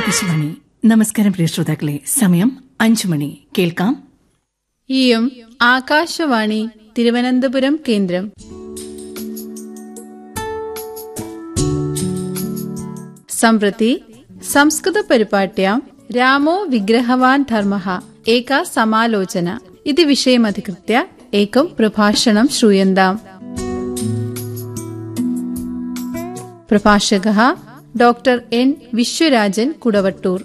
ആകാശവാണി നമസ്കാരം പ്രിയ ശ്രോതാക്കളെ സമയം അഞ്ചു മണി കേൾക്കാം ഇയം ആകാശവാണി തിരുവനന്തപുരം കേന്ദ്രം सम्प्रति संस्कृतपरिपाट्यां रामो विग्रहवान् धर्मः एका समालोचना इति विषयमधिकृत्य एकं प्रभाषणं श्रूयन्ताम् प्रभाषकः डॉक्टर् एन् विश्वराजन् कुडवट्टूर्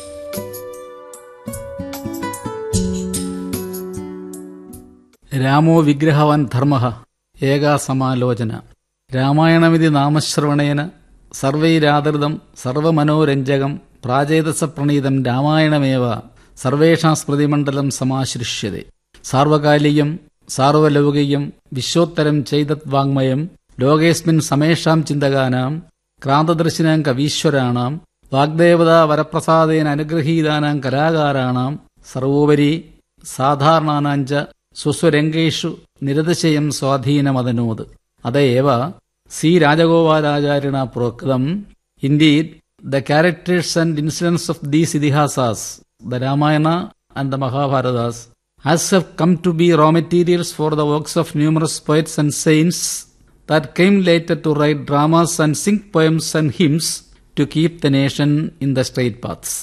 രാമോ വിഗ്രഹവാൻ ധർമ്മ ഏകാ സമാലോചന രാമായണമിതി നാമശ്രവണേന സർവൈരാദൃതം സർവമനോരഞ്ജകം പ്രാചേതസ പ്രണീതം രാമായണമേവ സർവേഷാ സ്മൃതിമണ്ഡലം സമാശ്രിഷ്യത്തെ സാർവകാലികം സാർവലൗകികം വിശ്വോത്തരം ചെയ്തത് വാങ്മയം ലോകേസ്മിൻ സമേഷാം ചിന്തകാനാം ക്രാന്തദർശിനാം കവീശ്വരാണാം വാഗ്ദേവതാ വരപ്രസാദേന അനുഗ്രഹീതാനാം കലാകാരാണാം സർവോപരി സാധാരണാനാഞ്ച സ്വസ്വരംഗേഷു നിരതിശയം സ്വാധീനമതനോത് അതയേവ സി രാജഗോപാലാചാര്യണ പ്രോക്തം indeed the characters and incidents of these itihasas the Ramayana and the Mahabharatas has have come to be raw materials for the works of numerous poets and saints that came later to write dramas and sing poems and hymns to keep the nation in the straight paths.